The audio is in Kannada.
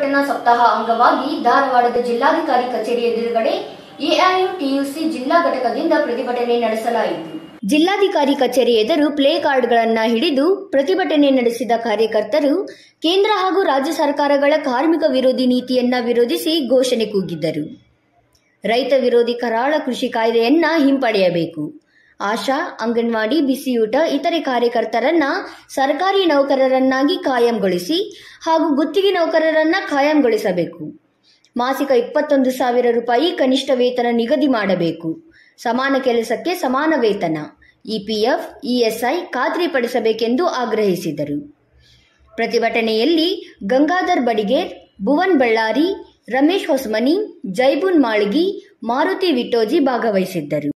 ಪ್ರತಿಭಟನಾ ಸಪ್ತಾಹ ಅಂಗವಾಗಿ ಧಾರವಾಡದ ಜಿಲ್ಲಾಧಿಕಾರಿ ಕಚೇರಿ ಎದುರುಗಡೆ ಎಐಯುಟಿಯುಸಿ ಜಿಲ್ಲಾ ಘಟಕದಿಂದ ಪ್ರತಿಭಟನೆ ನಡೆಸಲಾಯಿತು ಜಿಲ್ಲಾಧಿಕಾರಿ ಕಚೇರಿ ಎದುರು ಪ್ಲೇ ಕಾರ್ಡ್ಗಳನ್ನು ಹಿಡಿದು ಪ್ರತಿಭಟನೆ ನಡೆಸಿದ ಕಾರ್ಯಕರ್ತರು ಕೇಂದ್ರ ಹಾಗೂ ರಾಜ್ಯ ಸರ್ಕಾರಗಳ ಕಾರ್ಮಿಕ ವಿರೋಧಿ ನೀತಿಯನ್ನ ವಿರೋಧಿಸಿ ಘೋಷಣೆ ಕೂಗಿದ್ದರು ರೈತ ವಿರೋಧಿ ಕರಾಳ ಕೃಷಿ ಕಾಯ್ದೆಯನ್ನ ಹಿಂಪಡೆಯಬೇಕು ಆಶಾ ಅಂಗನವಾಡಿ ಬಿಸಿಯೂಟ ಇತರೆ ಕಾರ್ಯಕರ್ತರನ್ನ ಸರ್ಕಾರಿ ನೌಕರರನ್ನಾಗಿ ಕಾಯಂಗೊಳಿಸಿ ಹಾಗೂ ಗುತ್ತಿಗೆ ನೌಕರರನ್ನ ಕಾಯಂಗೊಳಿಸಬೇಕು ಮಾಸಿಕ ಇಪ್ಪತ್ತೊಂದು ಸಾವಿರ ರೂಪಾಯಿ ಕನಿಷ್ಠ ವೇತನ ನಿಗದಿ ಮಾಡಬೇಕು ಸಮಾನ ಕೆಲಸಕ್ಕೆ ಸಮಾನ ವೇತನ ಇಪಿಎಫ್ ಇಎಸ್ಐ ಖಾತ್ರಿಪಡಿಸಬೇಕೆಂದು ಆಗ್ರಹಿಸಿದರು ಪ್ರತಿಭಟನೆಯಲ್ಲಿ ಗಂಗಾಧರ್ ಬಡಿಗೇರ್ ಭುವನ್ ಬಳ್ಳಾರಿ ರಮೇಶ್ ಹೊಸಮನಿ ಜೈಬುನ್ ಮಾಳ್ಗಿ ಮಾರುತಿ ವಿಟ್ಟೋಜಿ ಭಾಗವಹಿಸಿದ್ದರು